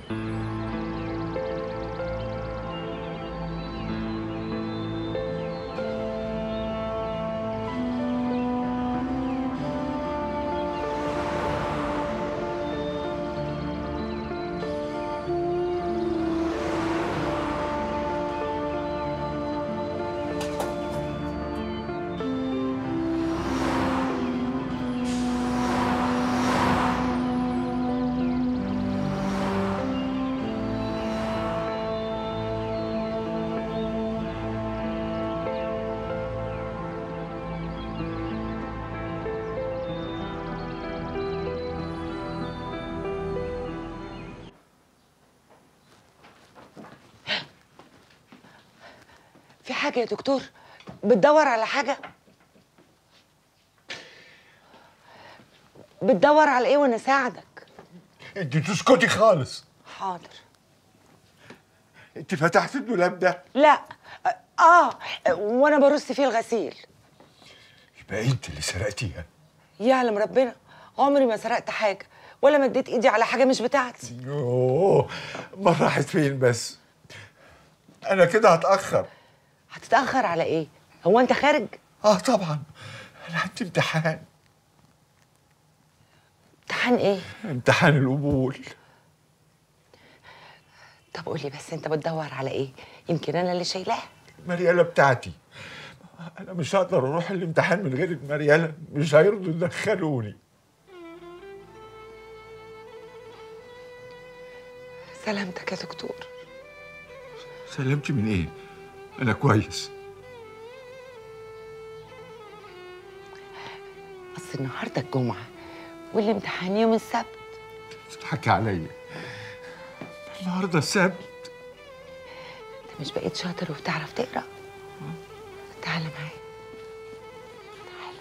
في حاجة يا دكتور بتدور على حاجة بتدور على ايه وانا اساعدك انت تسكتي خالص حاضر انت فتحت الدولاب ده لا اه وانا برص فيه الغسيل يبقى انت اللي سرقتيها يعلم ربنا عمري ما سرقت حاجة ولا مديت ايدي على حاجة مش بتاعتي يوه ما راحت فين بس انا كده هتاخر هتتأخر على ايه هو انت خارج اه طبعا انا عندي امتحان امتحان ايه امتحان القبول طب قولي بس انت بتدور على ايه يمكن انا اللي شايلاه المريالة بتاعتي انا مش هقدر اروح الامتحان من غير المريالة مش هيرضوا يدخلوني سلامتك يا دكتور سلمتي من ايه انا كويس اصل النهارده الجمعة والامتحان يوم السبت تضحكي عليا النهارده السبت انت مش بقيت شاطر وبتعرف تقرا تعالى معايا تعالى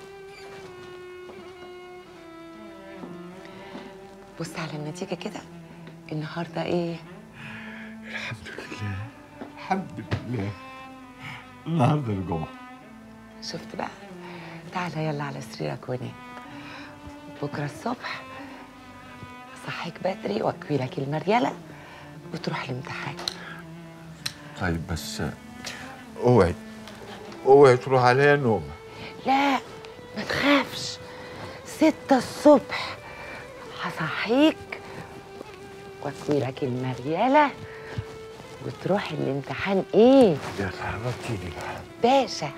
بص على النتيجة كده النهارده ايه الحمد لله الحمد لله النهارده الجمعة شفت بقى تعالى يلا على سريرك ونام بكره الصبح اصحيك بدري واكوي لك المريله وتروح الامتحان طيب بس اوعي اوعي تروح عليا نوم لا ما تخافش ستة الصبح هصحيك واكوي لك المريله وتروح الامتحان ايه يا حبيبتي بقى باشا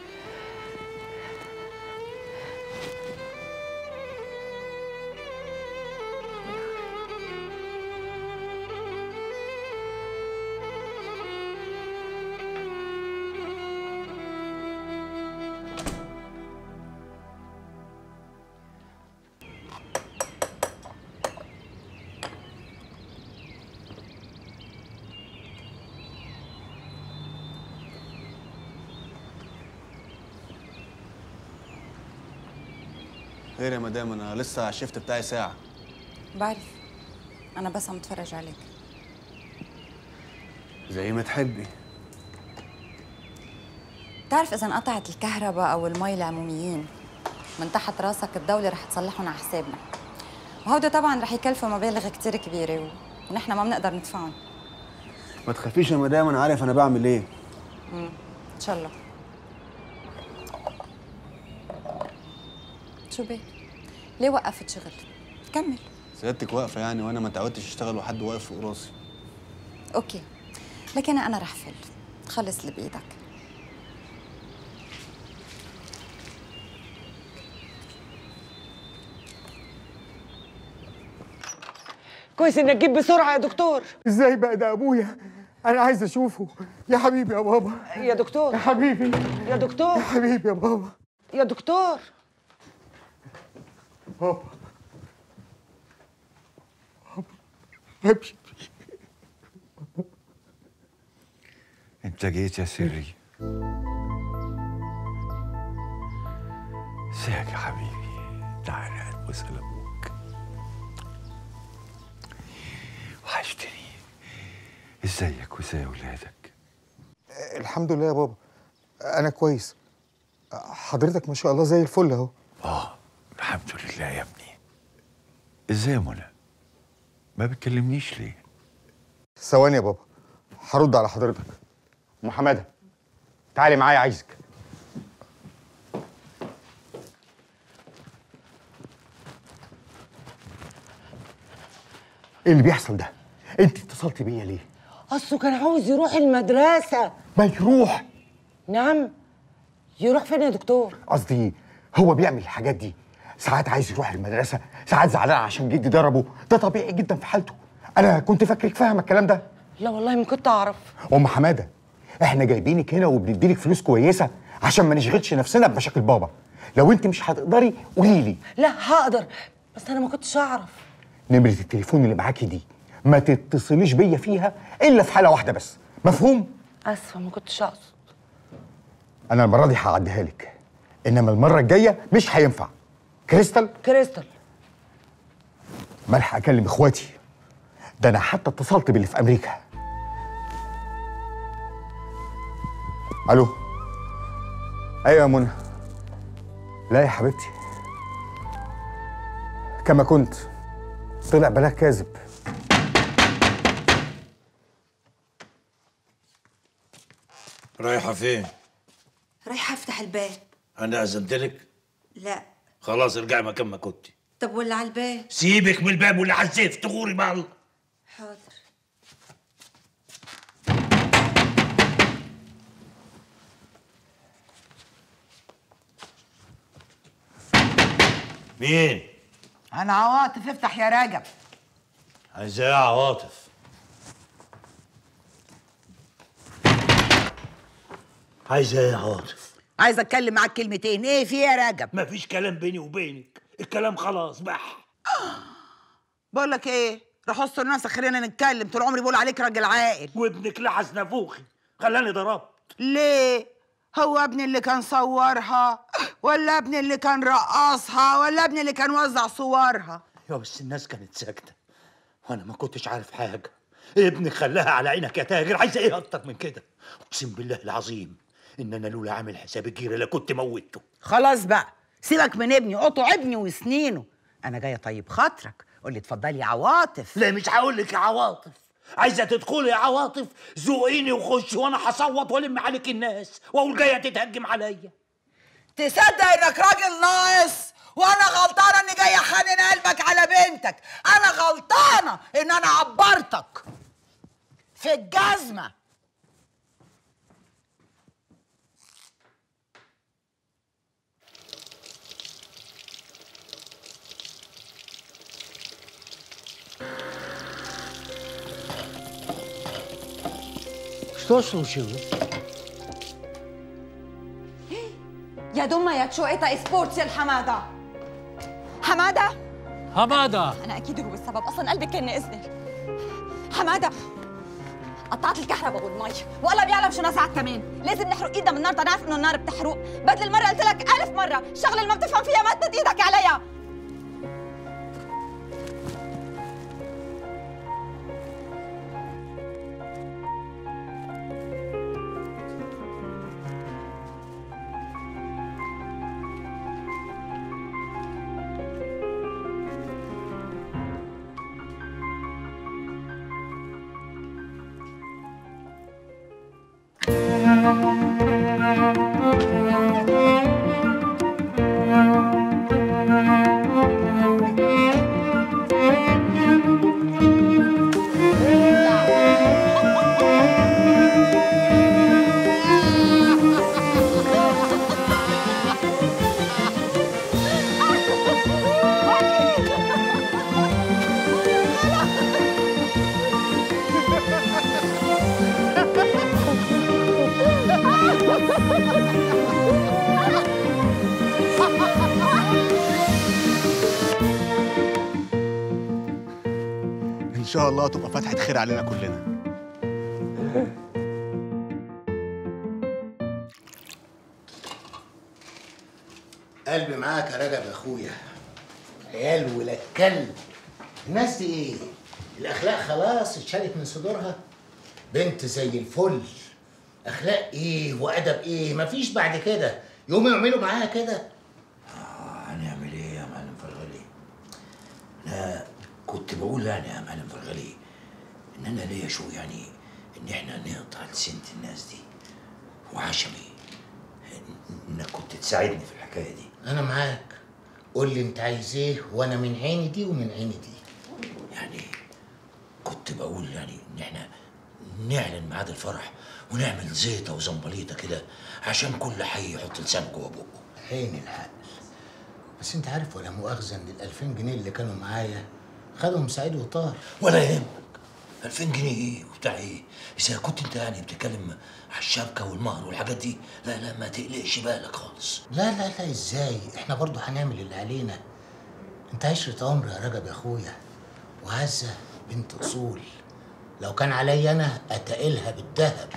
خير يا مدام انا لسه على الشيفت بتاعي ساعه بعرف انا بس عم اتفرج عليك زي ما تحبي بتعرف اذا انقطعت الكهرباء او المي العموميين من تحت راسك الدوله رح تصلحهم على حسابنا وهودا طبعا رح يكلفوا مبالغ كتير كبيره و... ونحن ما بنقدر ندفعهم ما تخافيش يا مدام انا عارف انا بعمل ايه ان شاء الله شو بك ليه وقفت شغل كمل سيادتك واقفه يعني وانا ما تعودتش اشتغل وحد واقف فوق راسي اوكي لكن انا رح فل خلص اللي بايدك كويس انك تجيب بسرعه يا دكتور ازاي بقى ده ابويا انا عايز اشوفه يا حبيبي يا بابا يا دكتور يا حبيبي يا دكتور يا حبيبي يا بابا يا دكتور بابا بابا حبيبي انت جيت يا سري ازيك يا حبيبي تعالى ابوس على ابوك وحشتني ازيك وازاي اولادك الحمد لله يا بابا انا كويس حضرتك ما شاء الله زي الفل اهو اه الحمد لله يا ابني ازاي يا منى ما بتكلمنيش ليه ثواني يا بابا هرد على حضرتك ام حماده تعالي معايا عايزك ايه اللي بيحصل ده انت اتصلتي بيا ليه اصله كان عاوز يروح المدرسه ما يروح نعم يروح فين يا دكتور قصدي هو بيعمل الحاجات دي ساعات عايز يروح المدرسه ساعات زعلان عشان جدي ضربه ده طبيعي جدا في حالته انا كنت فاكرك فاهمه الكلام ده لا والله ما كنت اعرف ام حماده احنا جايبينك هنا وبنديلك فلوس كويسه عشان ما نشغلش نفسنا بمشاكل بابا لو انت مش هتقدري قولي لي لا هقدر بس انا ما كنتش اعرف نمره التليفون اللي معاكي دي ما تتصليش بيا فيها الا في حاله واحده بس مفهوم اسفه ما كنتش اقصد انا المره دي هعديها لك انما المره الجايه مش هينفع كريستال كريستال ملحق اكلم اخواتي ده انا حتى اتصلت باللي في امريكا الو ايوه يا منى لا يا حبيبتي كما كنت طلع بلاك كاذب رايحة فين؟ رايحة افتح الباب أنا أذنت لك؟ لا خلاص ارجعي مكان ما كنت طب ولا على الباب سيبك من الباب واللي على الزيف تغوري مع الله حاضر مين؟ انا عواطف افتح يا راجب عايزة إيه يا عواطف؟ عايزة إيه يا عواطف؟ عايز اتكلم معاك كلمتين ايه في ايه يا راجب مفيش كلام بيني وبينك الكلام خلاص بح بقول لك ايه روح استر نفسك خلينا نتكلم طول عمري بقول عليك راجل عاقل وابنك لحس نافوخي خلاني ضربت ليه هو ابني اللي كان صورها ولا ابني اللي كان رقصها ولا ابني اللي كان وزع صورها يا بس الناس كانت ساكتة وأنا ما كنتش عارف حاجة ابنك خلاها على عينك يا تاجر عايزة إيه أكتر من كده أقسم بالله العظيم إن أنا لولا عامل حساب الجيرة لا كنت موتته خلاص بقى سيبك من ابني قطع ابني وسنينه انا جايه طيب خاطرك قول لي اتفضلي يا عواطف لا مش هقول لك يا عواطف عايزه تدخلي يا عواطف زوقيني وخش وانا هصوت والم عليك الناس واقول جايه تتهجم عليا تصدق انك راجل ناقص وانا غلطانه اني جايه احنن قلبك على بنتك انا غلطانه ان انا عبرتك في الجزمه Что случилось? يا دمى يا تشوقتها سبورتس يا الحماده حماده حمادة انا اكيد هو السبب اصلا قلبي كان ناقصني حماده قطعت الكهرباء والمي والله بيعلم شو نزعت كمان لازم نحرق ايدنا من النار نعرف انه النار بتحرق بدل المره قلت لك ألف مره الشغله اللي ما بتفهم فيها ما تمد ايدك عليها ان شاء الله تبقى فتحه خير علينا كلنا قلبي معاك يا رجب يا اخويا عيال ولا كلب الناس دي ايه الاخلاق خلاص اتشالت من صدورها بنت زي الفل اخلاق ايه وادب ايه مفيش بعد كده يوم يعملوا معاها كده هنعمل ايه يا معلم فرغلي؟ لا كنت بقول يعني يا معلم فرغلي ان انا ليا شو يعني ان احنا نقطع لسنة الناس دي وعشمي إن- انك كنت تساعدني في الحكايه دي انا معاك قول لي انت عايز ايه وانا من عيني دي ومن عيني دي يعني كنت بقول يعني ان احنا نعلن ميعاد الفرح ونعمل زيطه وزنبليطه كده عشان كل حي يحط لسانه جوه بقه عين العقل بس انت عارف ولا مؤاخذه ان ال 2000 جنيه اللي كانوا معايا خدهم سعيد وطار ولا يهمك 2000 جنيه ايه وبتاع ايه اذا كنت انت يعني بتتكلم على الشبكه والمهر والحاجات دي لا لا ما تقلقش بالك خالص لا لا لا ازاي احنا برضو هنعمل اللي علينا انت عشرة عمر يا رجب يا اخويا وعزة بنت اصول لو كان عليا انا اتقلها بالذهب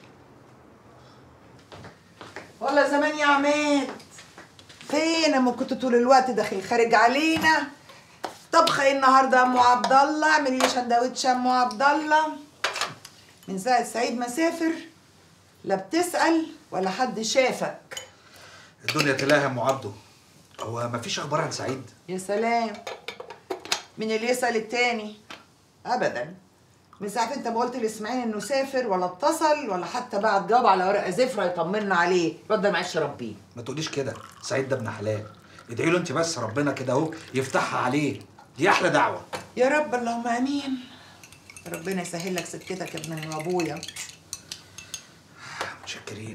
والله زمان يا عماد فين اما كنت طول الوقت داخل خارج علينا طبخه ايه النهارده يا ام عبد الله اعملي لي سندوتش يا ام عبد الله من ساعه سعيد ما سافر لا بتسال ولا حد شافك الدنيا تلاها يا ام عبده هو مفيش اخبار عن سعيد يا سلام من اللي يسال التاني ابدا من ساعه انت ما قلت لاسماعيل انه سافر ولا اتصل ولا حتى بعت جواب على ورقه زفره يطمنا عليه الواد ده معيش ربيه ما تقوليش كده سعيد ده ابن حلال ادعي له انت بس ربنا كده اهو يفتحها عليه دي احلى دعوه يا رب اللهم امين ربنا يسهل لك سكتك يا ابن ابويا متشكرين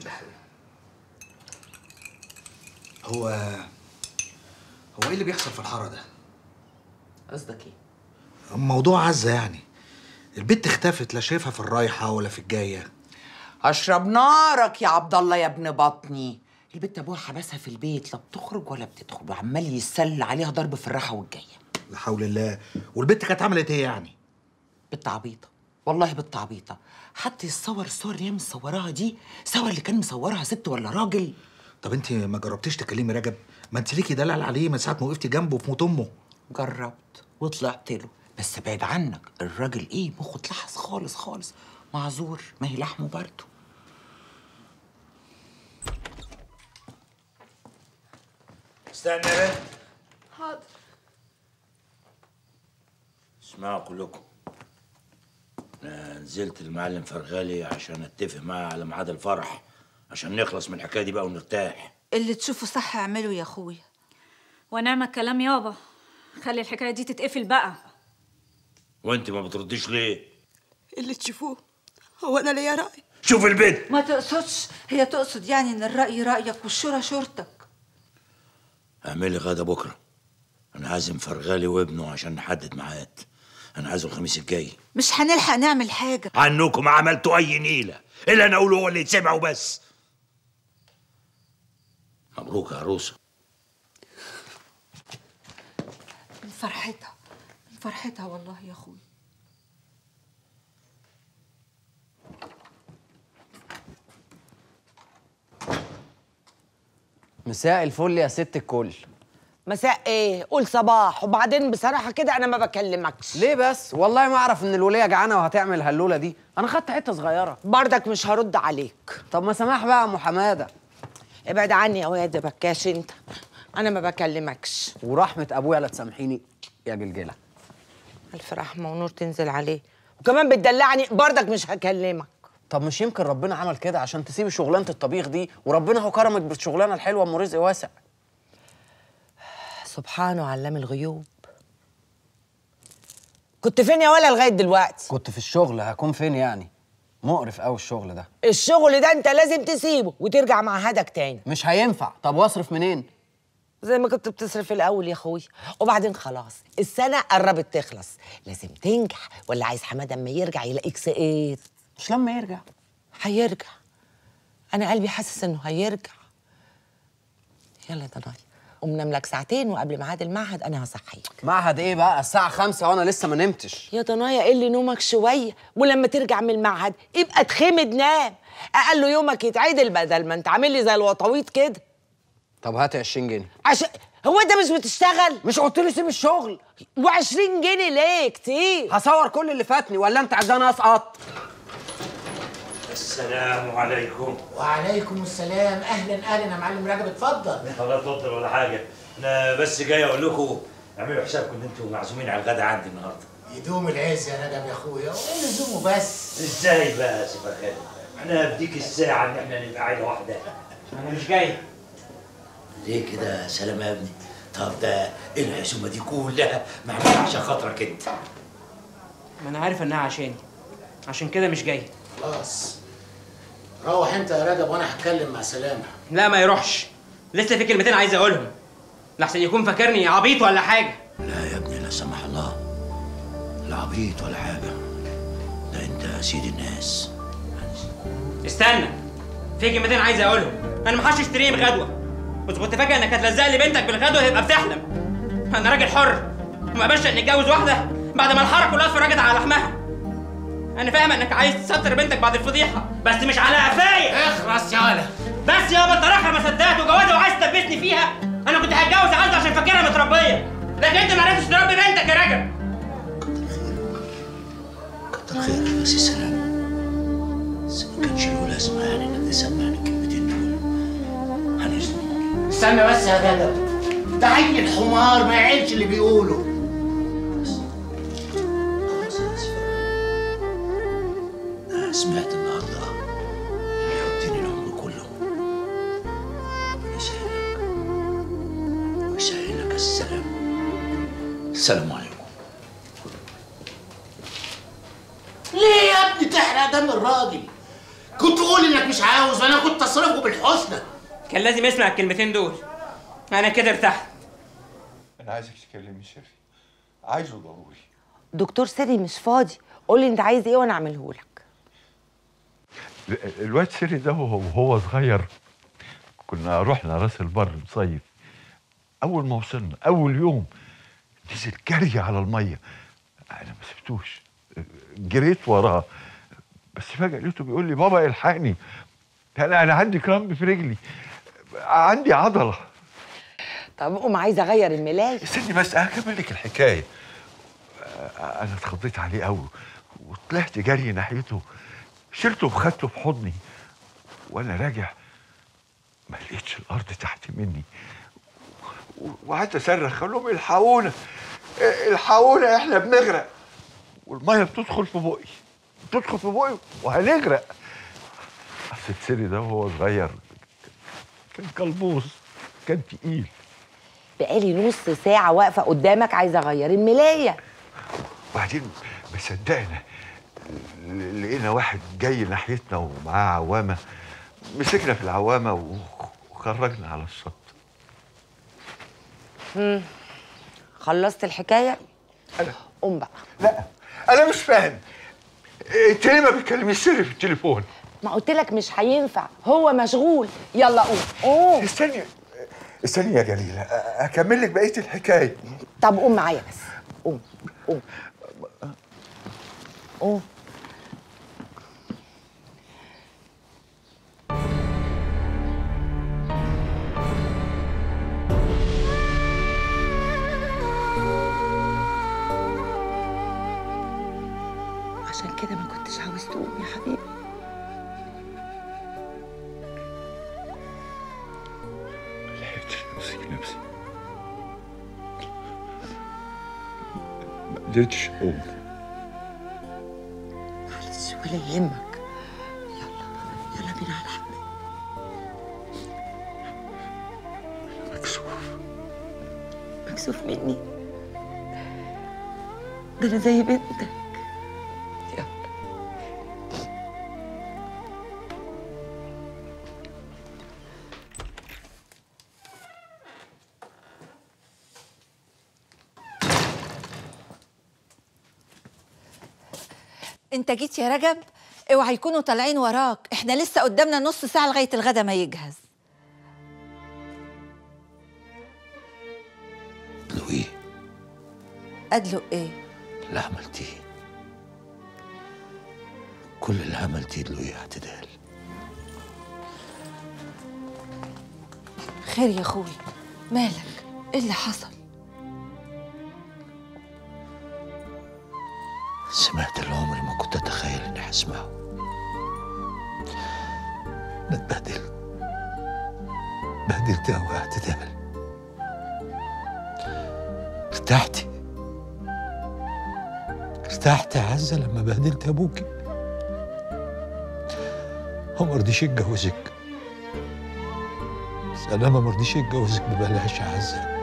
هو هو ايه اللي بيحصل في الحاره ده قصدك ايه موضوع عزه يعني البت اختفت لا شايفها في الرايحه ولا في الجايه اشرب نارك يا عبد الله يا ابن بطني البت ابوها حبسها في البيت لا بتخرج ولا بتدخل وعمال يسل عليها ضرب في الراحه والجايه لا حول الله والبت كانت عملت ايه يعني بنت عبيطه والله بنت عبيطه حتى يتصور الصور اللي هي مصوراها دي سوا اللي كان مصورها ست ولا راجل طب انت ما جربتيش تكلمي رجب ما انت ليكي دلال عليه من ساعه ما وقفتي جنبه في موت امه جربت وطلعت له بس بعيد عنك الراجل ايه مخه اتلحس خالص خالص معذور ما هي لحمه برضه استنى يا بنت حاضر اسمعوا كلكم انا نزلت المعلم فرغالي عشان اتفق معاه على ميعاد الفرح عشان نخلص من الحكايه دي بقى ونرتاح اللي تشوفه صح اعمله يا اخويا ونعم الكلام يابا خلي الحكايه دي تتقفل بقى وانت ما بترديش ليه اللي تشوفوه هو انا ليا راي شوف البيت ما تقصدش هي تقصد يعني ان الراي رايك والشورى شورتك اعملي غدا بكره انا عازم فرغالي وابنه عشان نحدد ميعاد انا عايزه الخميس الجاي مش هنلحق نعمل حاجه عنكم ما عملتوا اي نيله الا انا اقوله هو اللي يتسمع وبس مبروك يا عروسه من فرحتها من فرحتها والله يا اخويا مساء الفل يا ست الكل مساء ايه قول صباح وبعدين بصراحه كده انا ما بكلمكش ليه بس والله ما اعرف ان الوليه جعانه وهتعمل هلوله دي انا خدت حته صغيره بردك مش هرد عليك طب ما سماح بقى يا ام حماده ابعد عني يا واد بكاش انت انا ما بكلمكش ورحمه ابويا لا تسامحيني يا جلجله الف رحمه ونور تنزل عليه وكمان بتدلعني بردك مش هكلمك طب مش يمكن ربنا عمل كده عشان تسيبي شغلانه الطبيخ دي وربنا هو كرمك بالشغلانه الحلوه ام رزق واسع سبحانه علام الغيوب كنت فين يا ولا لغايه دلوقتي كنت في الشغل هكون فين يعني مقرف قوي الشغل ده الشغل ده انت لازم تسيبه وترجع مع هدك تاني مش هينفع طب واصرف منين زي ما كنت بتصرف الاول يا اخوي وبعدين خلاص السنه قربت تخلص لازم تنجح ولا عايز حماده اما يرجع يلاقيك سقيت مش لما يرجع هيرجع انا قلبي حاسس انه هيرجع يلا يا ضناي قوم نام لك ساعتين وقبل ميعاد المعهد انا هصحيك معهد ايه بقى الساعه خمسة وانا لسه ما نمتش يا ضنايا قل نومك شويه ولما ترجع من المعهد يبقى تخمد نام اقل يومك يتعدل بدل ما انت عامل لي زي الوطاويط كده طب هاتي 20 جنيه عشان هو انت مش بتشتغل مش قلت لي سيب الشغل و20 جنيه ليه كتير هصور كل اللي فاتني ولا انت عايزاني اسقط السلام عليكم وعليكم السلام اهلا اهلا يا معلم رجب اتفضل ولا اتفضل ولا حاجه انا بس جاي اقول لكم اعملوا حسابكم ان انتوا معزومين على الغدا عندي النهارده يدوم العز يا رجب يا اخويا وايه لزومه بس ازاي بقى يا سيف خالد احنا في ديك الساعه ان احنا نبقى عيله واحده انا مش جاي ليه كده يا سلام يا ابني طب ده ايه العزومه دي كلها معموله عشان خاطرك انت ما انا عارف انها عشاني عشان كده مش جاي خلاص روح انت يا رجب وانا هتكلم مع سلامه لا ما يروحش لسه في كلمتين عايز اقولهم لحسن يكون فاكرني عبيط ولا حاجه لا يا ابني لا سمح الله لا عبيط ولا حاجه ده انت سيد الناس استنى في كلمتين عايز اقولهم انا ما حدش اشتريه بغدوه بس كنت فاكر انك هتلزق لي بنتك بالغدوه يبقى بتحلم انا راجل حر وما اقبلش اني اتجوز واحده بعد ما الحاره كلها اتفرجت على لحمها انا فاهم انك عايز تستر بنتك بعد الفضيحه بس مش على قفايا اخرس يا ولد بس يابا انت راخر ما صدقت وجوازه وعايز تلبسني فيها انا كنت هتجوز عايز عشان فاكرها متربيه لكن انت ما عرفتش تربي بنتك يا رجب كتر خيرك يا سي سلام بس ما كانش له لازمه يعني انك تسمعني الكلمتين دول هنزل استنى بس يا رجب ده عيل حمار ما يعينش اللي بيقوله انا سمعت النهارده اللي يوديني العمر كله ربنا يسهلك ويسهلك السلام السلام عليكم ليه يا ابني تحرق دم الراجل كنت قول انك مش عاوز وانا كنت اصرفه بالحسنى كان لازم يسمع الكلمتين دول انا كده ارتحت انا عايزك تكلمي سري عايزه ضروري دكتور سري مش فاضي قول لي انت عايز ايه وانا اعمله لك ال- الواد سري ده وهو وهو صغير كنا رحنا راس البر نصيف اول ما وصلنا اول يوم نزل جري على الميه انا ما سبتوش جريت وراه بس فجاه لقيته بيقول لي بابا الحقني انا انا عندي كرامب في رجلي عندي عضله طب قوم عايزه اغير الملايه استني بس هكمل لك الحكايه انا اتخضيت عليه قوي وطلعت جري ناحيته شلته وخدته في حضني وانا راجع ما لقيتش الارض تحت مني و- وقعدت اصرخ اقول لهم الحقونا الحقونا احنا بنغرق والميه بتدخل في بقي بتدخل في بقي وهنغرق اصل السري ده وهو صغير كان كلبوس كان تقيل بقالي نص ساعه واقفه قدامك عايزه اغير الملايه وبعدين ما صدقنا ل- لقينا واحد جاي ناحيتنا ومعاه عوامه مسكنا في العوامه و- وخرجنا على الشط مم. خلصت الحكايه قوم بقى لا انا مش فاهم انت ليه ما بتكلميش سري في التليفون ما قلت لك مش هينفع هو مشغول يلا قوم قوم استني استني يا جليله أ- اكمل لك بقيه الحكايه طب قوم معايا بس قوم قوم قوم عشان كده ما كنتش عاوز تقوم يا حبيبي لحقتش امسك نفسي ما قدرتش اقوم معلش ولا يهمك يلا يلا بينا على الحمام مكسوف مكسوف مني ده انا زي بنتك انت جيت يا رجب اوعى يكونوا طالعين وراك احنا لسه قدامنا نص ساعه لغايه الغدا ما يجهز له ايه ادلق ايه اللي عملتيه كل اللي عملتيه له ايه اعتدال خير يا اخوي مالك ايه اللي حصل سمعت اللي عمري ما كنت اتخيل اني هسمعه انا اتبهدلت اتبهدلت قوي اعتدال ارتحتي ارتحت يا عزة لما بهدلت ابوكي هو ما رضيش يتجوزك سلامة ما رضيش يتجوزك ببلاش يا عزة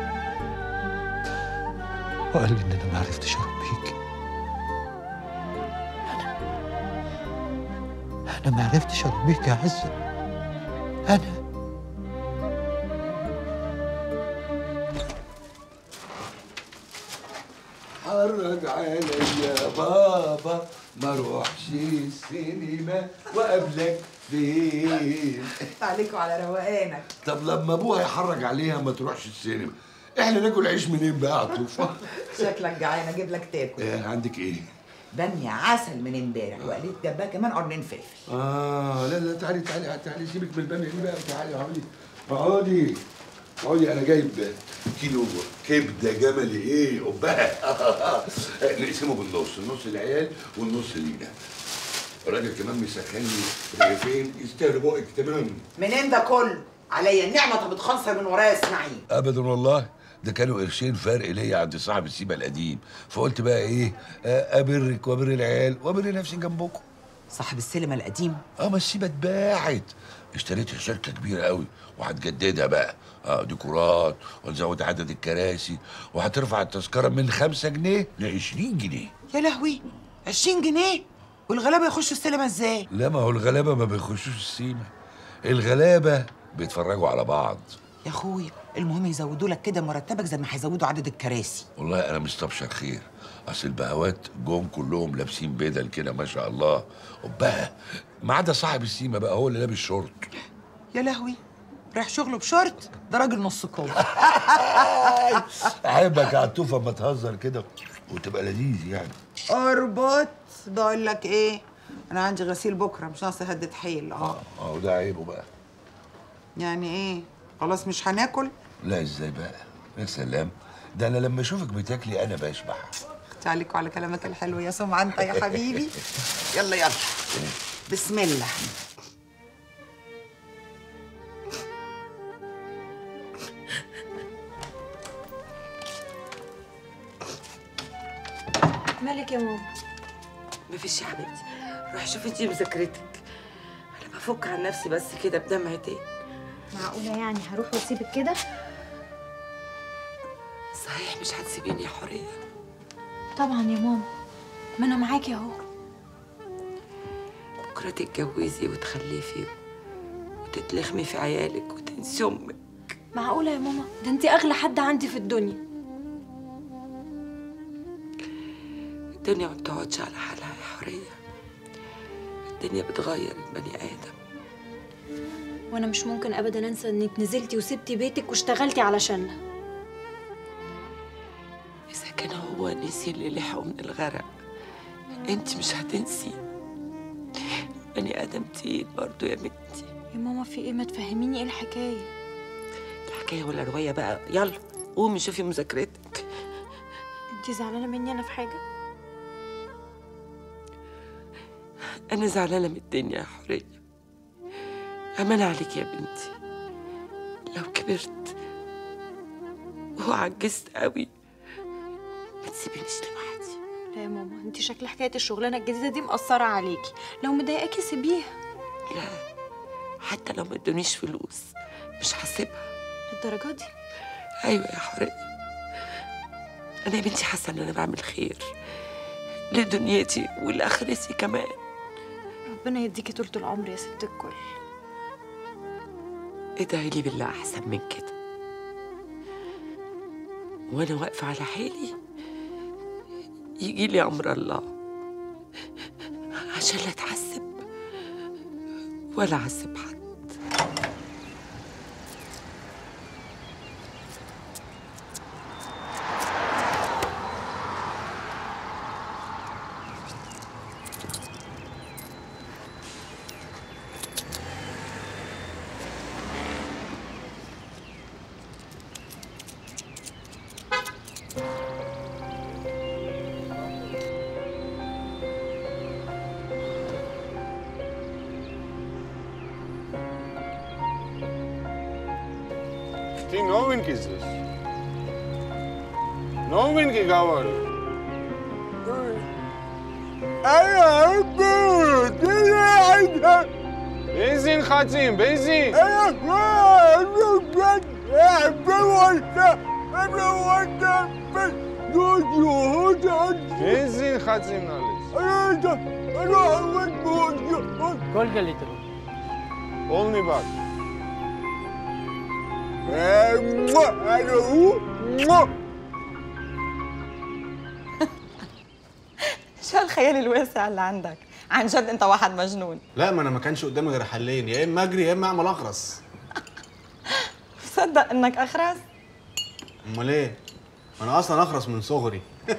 وقال لي ان انا ما عرفتش اربيك انا انا ما عرفتش اربيك يا عزة انا حرج عليا بابا ما اروحش السينما وقابلك فين عليكوا على روقانك طب لما ابوها يحرج عليها ما تروحش السينما احنا ناكل عيش منين بقى يا عطوفه شكلك جعان اجيب لك تاكل إيه عندك ايه بامية عسل من امبارح وقليت جنبها كمان قرنين فلفل اه لا لا تعالي تعالي تعالي سيبك من الباميه دي بقى تعالي اقعدي اقعدي اقعدي انا جايب كيلو كبده جملي ايه قبها نقسمه بالنص النص العيال والنص لينا الراجل كمان مسخن لي رغيفين يستاهلوا بقك تمام منين ده كله عليا النعمة طب بتخنصر من ورايا اسماعيل ابدا والله ده كانوا قرشين فرق ليا عند صاحب السيبه القديم فقلت بقى ايه آه، ابرك وابر العيال وابر نفسي جنبكم صاحب السينما القديم اه ما السيبه اتباعت اشتريتها شركه كبيره قوي وهتجددها بقى اه ديكورات ونزود عدد الكراسي وهترفع التذكره من 5 جنيه ل 20 جنيه يا لهوي 20 جنيه والغلابة يخشوا السينما ازاي؟ لا ما هو الغلابه ما بيخشوش السيما الغلابه بيتفرجوا على بعض يا اخويا المهم يزودوا لك كده مرتبك زي ما هيزودوا عدد الكراسي والله انا مستبشر خير اصل البهوات جم كلهم لابسين بدل كده ما شاء الله وبها ما عدا صاحب السيما بقى هو اللي لابس شورت يا لهوي رايح شغله بشورت ده راجل نص كوع احبك يا عطوفه اما تهزر كده وتبقى لذيذ يعني اربط بقول لك ايه انا عندي غسيل بكره مش ناقص هدة حيل اه اه وده عيبه بقى يعني ايه خلاص مش هناكل لا ازاي بقى يا سلام ده انا لما اشوفك بتاكلي انا بشبع اختي عليكوا على كلامك الحلو يا سمعة انت يا حبيبي يلا يلا بسم الله مالك يا ماما مفيش يا حبيبتي روحي شوفي انتي مذاكرتك انا بفك عن نفسي بس كده بدمعتين معقولة يعني هروح واسيبك كده صحيح مش هتسيبيني يا حوريه طبعا يا ماما ما انا معاكي اهو بكره تتجوزي وتخلفي وتتلخمي في عيالك وتنسي امك معقولة يا ماما ده انت اغلى حد عندي في الدنيا الدنيا ما بتقعدش على حالها يا حوريه الدنيا بتغير البني ادم وانا مش ممكن ابدا انسى انك نزلتي وسبتي بيتك واشتغلتي علشاننا اذا كان هو نسي اللي لحقه من الغرق انت مش هتنسي بني ادم تقيل برضه يا بنتي يا ماما في ايه ما تفهميني ايه الحكاية الحكايه ولا روايه بقى يلا قومي شوفي مذاكرتك انت زعلانة مني انا في حاجة انا زعلانه من الدنيا يا حوريه امان عليك يا بنتي لو كبرت وعجزت قوي ما تسيبينيش لوحدي لا يا ماما انت شكل حكاية الشغلانة الجديدة دي مأثرة عليكي لو مضايقاكي سيبيها لا حتى لو ما ادونيش فلوس مش هسيبها للدرجة دي ايوه يا حوريه انا يا بنتي حاسه ان انا بعمل خير لدنيتي ولاخرتي كمان ربنا يديكي طولة العمر يا ست الكل ادعي لي بالله احسن من كده وانا واقفه على حيلي يجي لي امر الله عشان لا اتحسب ولا اعذب حد Τι νόμιν κι ζεις. نؤمن كجواري انا عبد انا بنزين خاتم بنزين انا بجد بنزين خاتم نالش Koliko litrov? Polni bak. شو هالخيال الواسع اللي عندك عن جد انت واحد مجنون لا ما انا ما كانش قدامي غير حلين يا اما اجري يا اما اعمل اخرس صدق انك اخرس امال ايه انا اصلا اخرس من صغري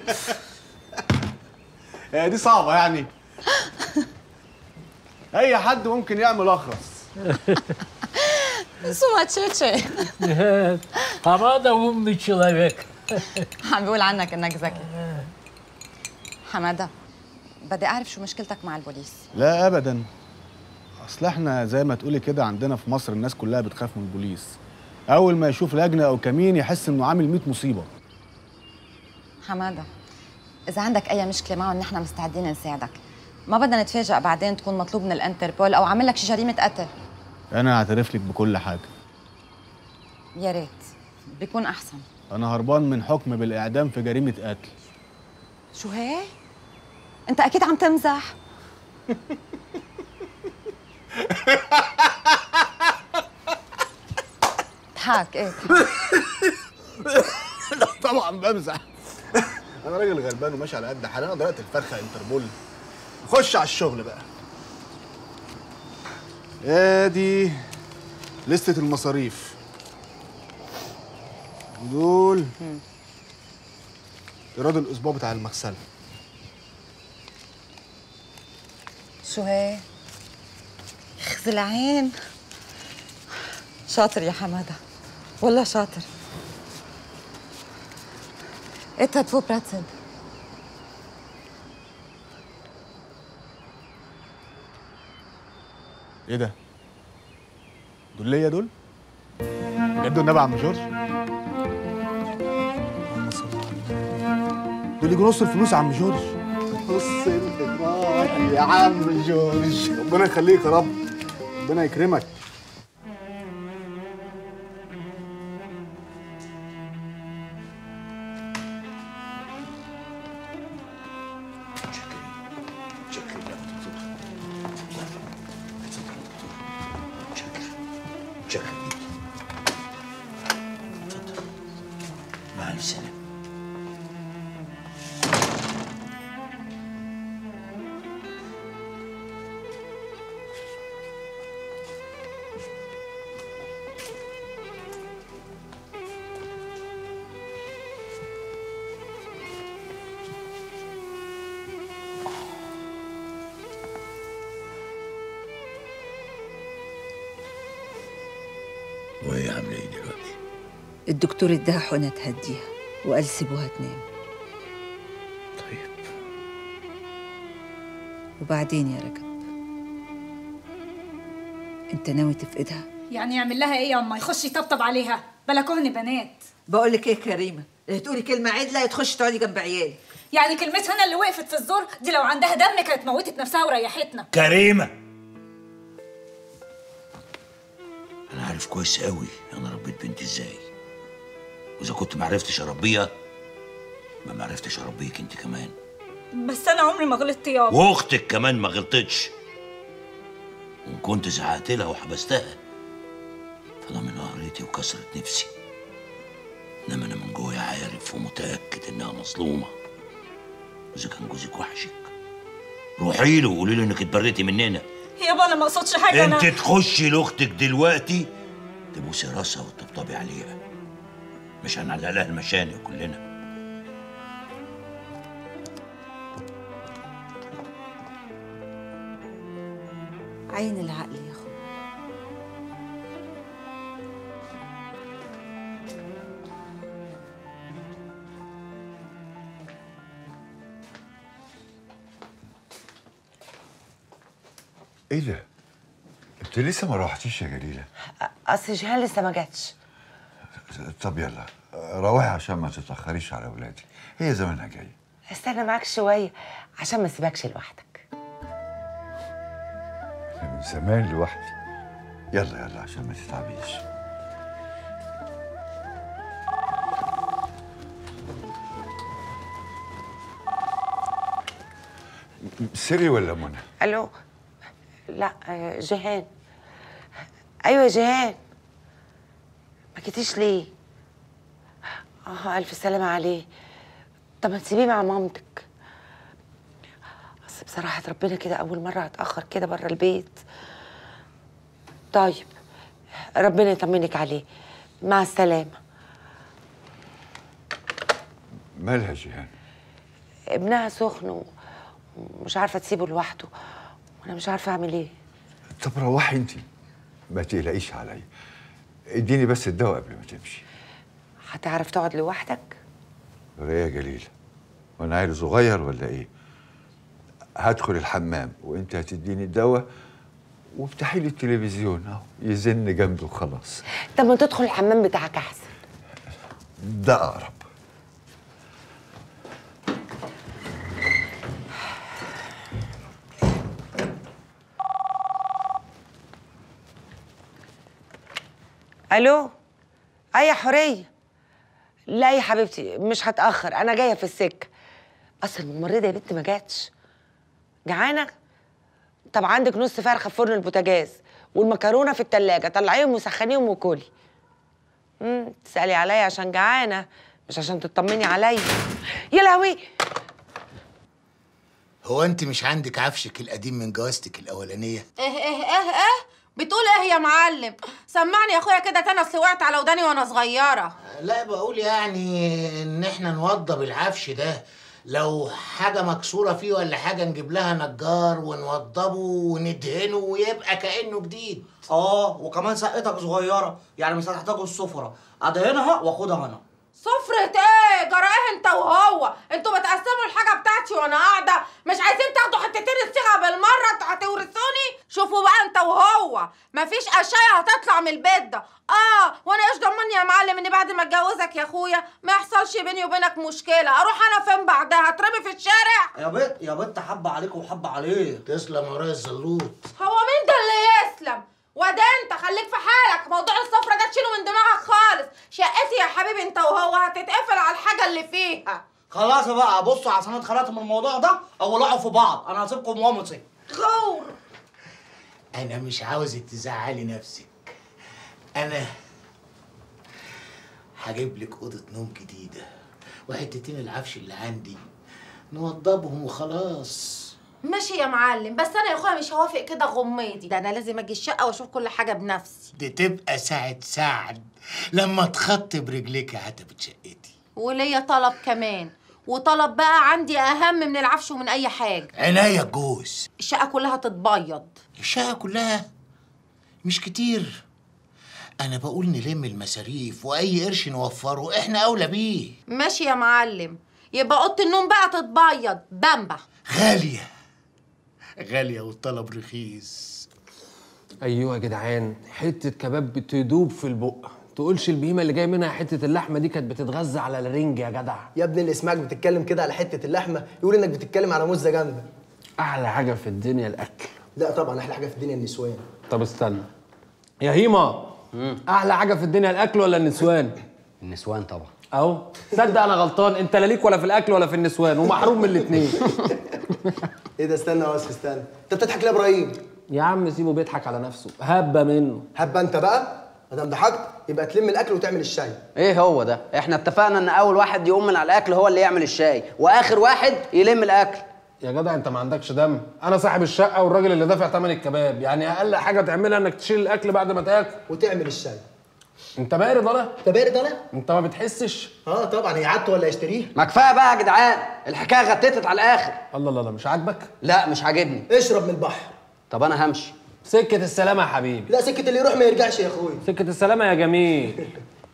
هي دي صعبه يعني اي حد ممكن يعمل اخرس سوما تشيتشي Hamada umni человек. عم بيقول عنك انك ذكي حماده بدي اعرف شو مشكلتك مع البوليس لا ابدا اصل احنا زي ما تقولي كده عندنا في مصر الناس كلها بتخاف من البوليس اول ما يشوف لجنه او كمين يحس انه عامل 100 مصيبه حماده اذا عندك اي مشكله معهم نحن مستعدين نساعدك ما بدنا نتفاجئ بعدين تكون مطلوب من الانتربول او عامل لك شي جريمه قتل انا اعترف لك بكل حاجه يا ريت بيكون احسن انا هربان من حكم بالاعدام في جريمه قتل شو هي انت اكيد عم تمزح اضحك ايه اضحك. لا طبعا بمزح انا راجل غلبان وماشي على قد حالي انا ضربت الفرخه انتربول خش على الشغل بقى ادي لستة المصاريف دول ايراد الاسبوع بتاع المغسله شو هي يخزي العين شاطر يا حماده والله شاطر انت två platsen ايه ده؟ دول ليا دول؟ بجد والنبي يا عم جورج؟ اللهم صل على النبي. دول يجوا نص الفلوس يا عم جورج نص الفلوس يا عم جورج ربنا يخليك يا رب ربنا يكرمك مع السلامة وهي عاملة ايه دلوقتي؟ الدكتور اداها حقنة تهديها وقال سيبوها تنام طيب وبعدين يا رجب انت ناوي تفقدها يعني يعمل لها ايه يا اما يخش يطبطب عليها بلا كهن بنات بقول لك ايه كريمه اللي تقولي كلمه عدله تخش تقعدي جنب عيالك يعني كلمتها انا اللي وقفت في الزور دي لو عندها دم كانت موتت نفسها وريحتنا كريمة أنا عارف كويس قوي أنا ربيت بنتي إزاي وإذا كنت معرفتش أربيها ما معرفتش أربيك أنت كمان بس انا عمري ما غلطت يابا وأختك كمان ما غلطتش وإن كنت زعقت لها وحبستها فده من قهرتي وكسرة نفسي إنما أنا من جوايا عارف ومتأكد إنها مظلومة وإذا كان جوزك وحشك روحي له وقولي له إنك اتبريتي مننا يابا انا ما اقصدش حاجه انت انا تخشي لاختك دلوقتي تبوسي راسها وتطبطبي عليها مش هنعلق لها المشانق كلنا عين العقل يا اخو ايه ده؟ انت لسه ما روحتيش يا جليله اصل جيهان لسه ما جاتش طب يلا روحي عشان ما تتأخريش على أولادي هي زمانها جاي استنى معاك شويه عشان ما اسيبكش لوحدك أنا من زمان لوحدي يلا يلا عشان ما تتعبيش سري ولا منى؟ الو لا آه، جيهان ايوه يا جيهان ما جيتيش ليه اه الف سلامه عليه طب ما تسيبيه مع مامتك بس بصراحه ربنا كده اول مره اتاخر كده بره البيت طيب ربنا يطمنك عليه مع السلامه مالها جيهان؟ ابنها سخن و- ومش عارفه تسيبه لوحده وانا مش عارفه اعمل ايه طب روحي انت ما تقلقيش عليا اديني بس الدواء قبل ما تمشي هتعرف تقعد لوحدك يا جليل وانا عيل صغير ولا ايه هدخل الحمام وانت هتديني الدواء وافتحي لي التلفزيون اهو يزن جنبي وخلاص طب ما تدخل الحمام بتاعك احسن ده اقرب الو اي يا حوريه لا يا حبيبتي مش هتاخر انا جايه في السكه اصل الممرضه يا بنت ما جاتش جعانه طب عندك نص فرخه في فرن البوتاجاز والمكرونه في التلاجة طلعيهم وسخنيهم وكلي امم تسالي عليا عشان جعانه مش عشان تطمني عليا يا لهوي هو انت مش عندك عفشك القديم من جوازتك الاولانيه ايه ايه ايه ايه بتقول ايه يا معلم سمعني يا اخويا كده تاني اصل وقعت على وداني وانا صغيره لا بقول يعني ان احنا نوضب العفش ده لو حاجة مكسورة فيه ولا حاجة نجيب لها نجار ونوضبه وندهنه ويبقى كأنه جديد اه وكمان شقتك صغيره يعني مش هتحتاجوا السفره ادهنها واخدها انا سفرة ايه جرى ايه انت وهو انتوا بتقسموا الحاجة بتاعتي وانا قاعدة مش عايزين تاخدوا حتتين الصيغة بالمرة انتوا هتورثوني شوفوا بقى انت وهو مفيش اشياء هتطلع من البيت ده اه وانا ايش ضمني يا معلم ان بعد ما اتجوزك يا اخويا ما يحصلش بيني وبينك مشكلة اروح انا فين بعدها هترمي في الشارع يا بنت يا بنت حبه عليك وحبه عليه تسلم ورايا الزلوط هو مين ده اللي يسلم وده انت خليك في حالك موضوع السفرة ده تشيله من دماغك خالص شقتي يا حبيبي انت وهو هتتقفل على الحاجة اللي فيها خلاص بقى بصوا عشان انا اتخرجت من الموضوع ده اولعوا في بعض انا هسيبكم وامسك غور انا مش عاوزك تزعلي نفسك انا هجيب لك اوضه نوم جديده وحتتين العفش اللي عندي نوضبهم وخلاص ماشي يا معلم بس انا يا اخويا مش هوافق كده غميضي ده انا لازم اجي الشقه واشوف كل حاجه بنفسي دي تبقى ساعة سعد لما تخطي برجليك عتبة شقتي وليا طلب كمان وطلب بقى عندي اهم من العفش ومن اي حاجه عناية الجوز الشقه كلها تتبيض الشقة كلها مش كتير أنا بقول نلم المصاريف وأي قرش نوفره إحنا أولى بيه ماشي يا معلم يبقى اوضه النوم بقى تتبيض بامبا غالية غالية والطلب رخيص ايوه يا جدعان حته كباب بتدوب في البق تقولش البهيمه اللي جاي منها حته اللحمه دي كانت بتتغذى على الرنج يا جدع يا ابني اللي سمعك بتتكلم كده على حته اللحمه يقول انك بتتكلم على مزه جامده احلى حاجه في الدنيا الاكل لا طبعا احلى حاجه في الدنيا النسوان طب استنى يا هيما احلى حاجه في الدنيا الاكل ولا النسوان النسوان طبعا اهو تصدق انا غلطان انت لا ليك ولا في الاكل ولا في النسوان ومحروم من الاثنين ايه ده استنى بس استنى انت بتضحك ليه يا ابراهيم يا عم سيبه بيضحك على نفسه هبه منه هبه انت بقى ما دام ضحكت يبقى تلم الاكل وتعمل الشاي ايه هو ده احنا اتفقنا ان اول واحد يقوم من على الاكل هو اللي يعمل الشاي واخر واحد يلم الاكل يا جدع انت ما عندكش دم انا صاحب الشقه والراجل اللي دافع ثمن الكباب يعني اقل حاجه تعملها انك تشيل الاكل بعد ما تاكل وتعمل الشاي انت بارد انا انت بارد انا انت ما بتحسش اه طبعا هي عادته ولا يشتريه ما كفايه بقى يا جدعان الحكايه غتتت على الاخر الله الله الله مش عاجبك لا مش عاجبني اشرب من البحر طب انا همشي سكه السلامه يا حبيبي لا سكه اللي يروح ما يرجعش يا اخويا سكه السلامه يا جميل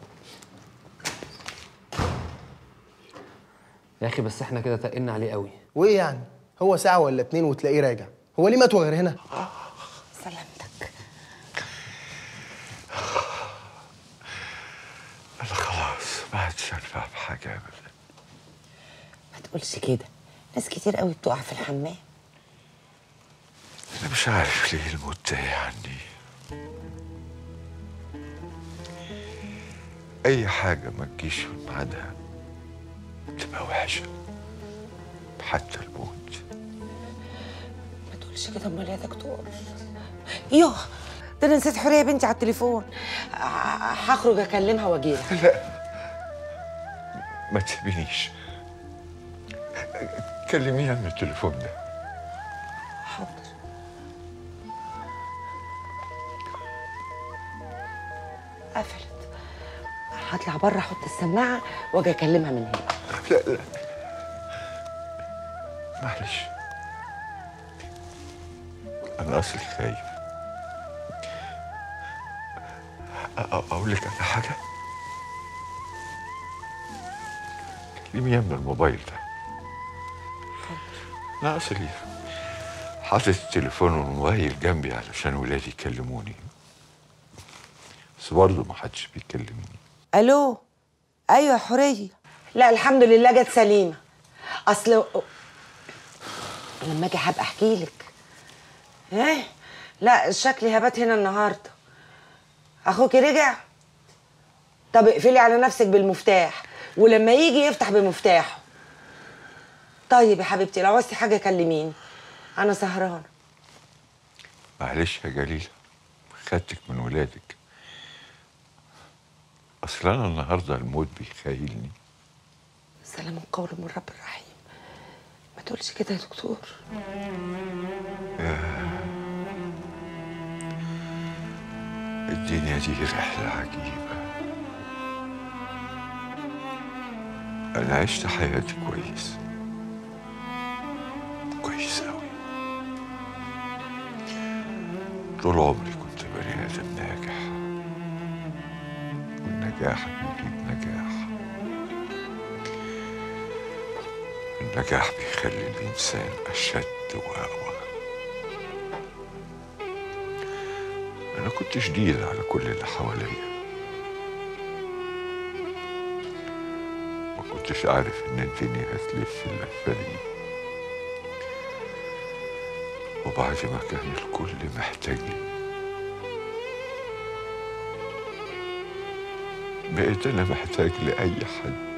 يا اخي بس احنا كده تقلنا عليه قوي وايه يعني هو ساعه ولا اتنين وتلاقيه راجع هو ليه مات غير هنا انا خلاص ما عادش انفع بحاجه ابدا ما تقولش كده ناس كتير قوي بتقع في الحمام انا مش عارف ليه الموت تايه عني اي حاجه ما تجيش في ميعادها تبقى وحشه حتى الموت ما تقولش كده امال يا دكتور يوه ده انا نسيت حوريه بنتي على التليفون ه- هخرج اكلمها واجيلها لا ما تسيبينيش كلميها من التليفون ده حاضر قفلت هطلع بره احط السماعه واجي اكلمها من هنا لا لا معلش انا اصلي خايف أ- أ- اقول لك على حاجه كلميها من الموبايل ده انا اصلي حاطط التليفون والموبايل جنبي علشان ولادي يكلموني بس برضه ما حدش بيكلمني الو ايوه يا حوريه لا الحمد لله جت سليمه اصل لما اجي هبقى احكي لك ايه لا شكلي هبات هنا النهارده اخوكي رجع طب اقفلي على نفسك بالمفتاح ولما يجي يفتح بمفتاحه طيب يا حبيبتي لو عوزتي حاجه كلميني انا سهرانه معلش يا جليلة خدتك من ولادك أصل أنا النهاردة الموت بيخيلني سلام قول من رب الرحيم ما تقولش كده يا دكتور الدنيا دي رحلة عجيبة أنا عشت حياتي كويس كويس أوي طول عمري كنت بني آدم ناجح والنجاح بيجيب نجاح النجاح بيخلي الإنسان أشد وأقوى أنا كنت شديد على كل اللي حواليا ما كنتش عارف إن الدنيا هتلف اللفة دي وبعد ما كان الكل محتاجني بقيت أنا محتاج لأي حد